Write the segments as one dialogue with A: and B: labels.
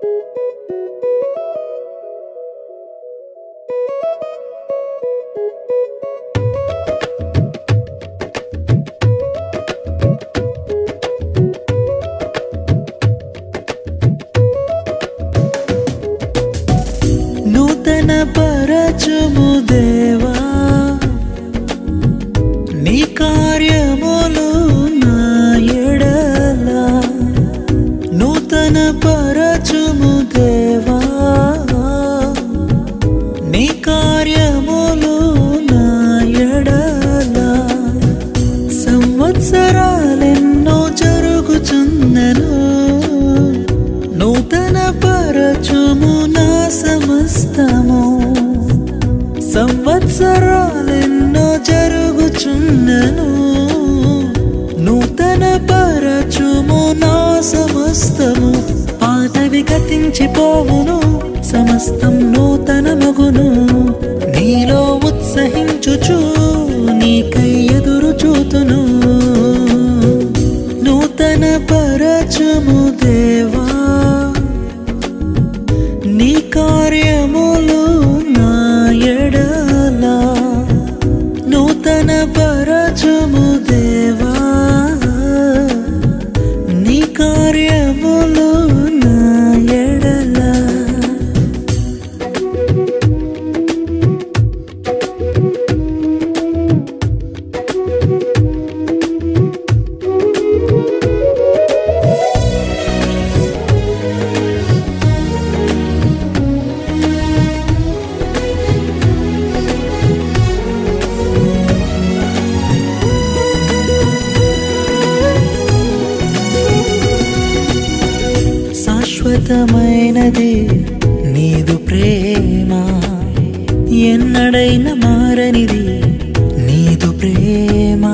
A: నూతన పరచుము దేవా నీ కార్యములు నా ఎడల నూతన పరచుము దేవా నీ కార్యములు నా ఎడల సంవత్సరాలెన్నో జరుగుచున్నను నూతన పరచుము నా సమస్తము సంవత్సరాలెన్నో జరుగుచున్నను నూతన పరచుము నా సమస్తము పాతవి గతించిపోవును సమస్తం నూతన మగును నీలో ఉత్సహించుచు నీకై ఎదురు చూతును నూతన పరచుము దేవా నీ కార్యములు నా ఎడల నూతన పరచుము దేవా నీ కార్యములు నా ఎడల శాశ్వతమైనది నీదు ప్రేమ ఎన్నడైన మారనిది నీదు ప్రేమ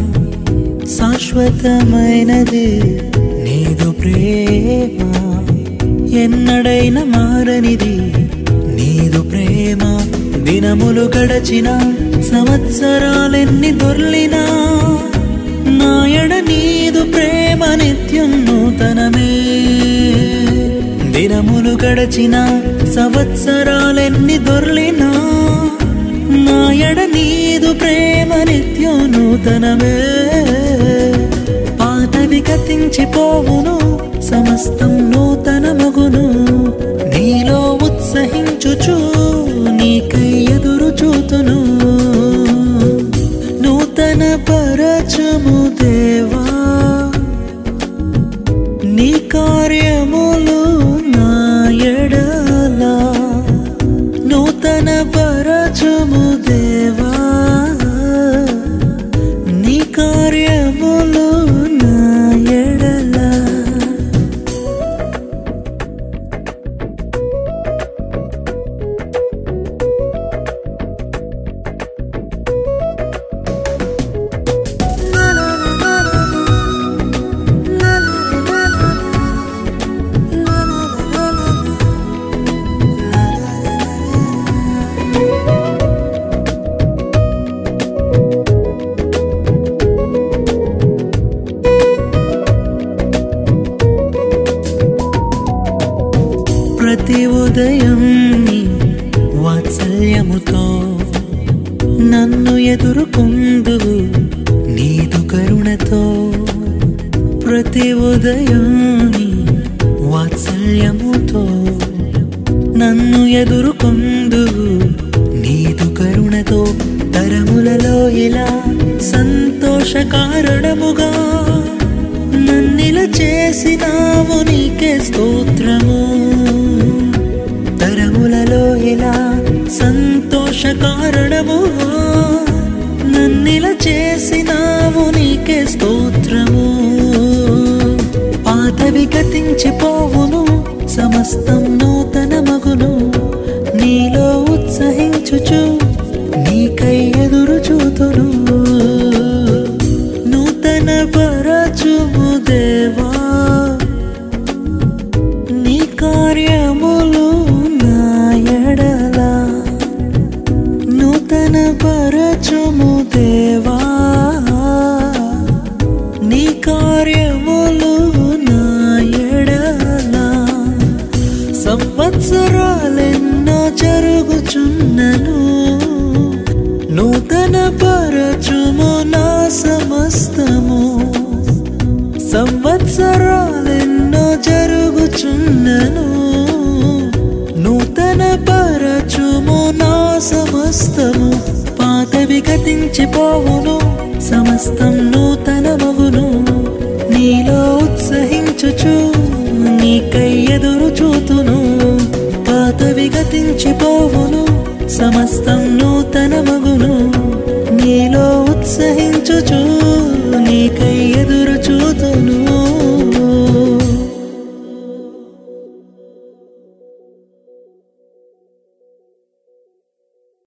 A: శాశ్వతమైనది నీదు ప్రేమ ఎన్నడైన మారనిది నీదు ప్రేమ దినములు గడచిన సంవత్సరాలెన్ని దొర్లినా నాయడ నీదు ప్రేమ నిత్యం నూతనమే దినములు గడచిన సంవత్సరాలెన్ని దొర్లినా నాయడ నీదు ప్రేమ నిత్యం నూతనమే పాతవి గతించిపోవును సమస్తం నూతన మగును నీలో ఉత్సహించుచు నీకై ఎదురు చూతును నూతన పరచుము దేవా నీ కార్యములు నా ఎడల నూతన పరచుము దేవా నీ కార్యములు నా ఎడల ప్రతి ఉదయం నీ వాత్సల్యముతో నన్ను ఎదుర్కొందువు నీదు కరుణతో ప్రతి ఉదయం నీ వాత్సల్యముతో నన్ను ఎదుర్కొందువు నీదు కరుణతో తరములలో ఇలా సంతోష కారణముగా నన్నిల చేసినావు నీకే స్తోత్రము తరములలో ఇలా సంతోష కారణముగా నన్నిల చేసినావు నీకే స్తోత్రము పాతవి గతించిపోవును సమస్తం నూతన మగును నీలో ఉత్సహించుచు నీకై ఎదురు చూతును నూతన పరచుము దేవా నీ కార్యములు నా ఎడల నూతన పరచుము దేవా పరచుము నా సమస్తము సంవత్సరాలెన్నో జరుగుచున్నను నూతన పరచుము నా సమస్తము పాతవి గతించిపోవును సమస్తం నూతన మగును నీలో ఉత్సహించుచు నీకై ఎదురు చూతును పాతవి గతించిపోవును సమస్తం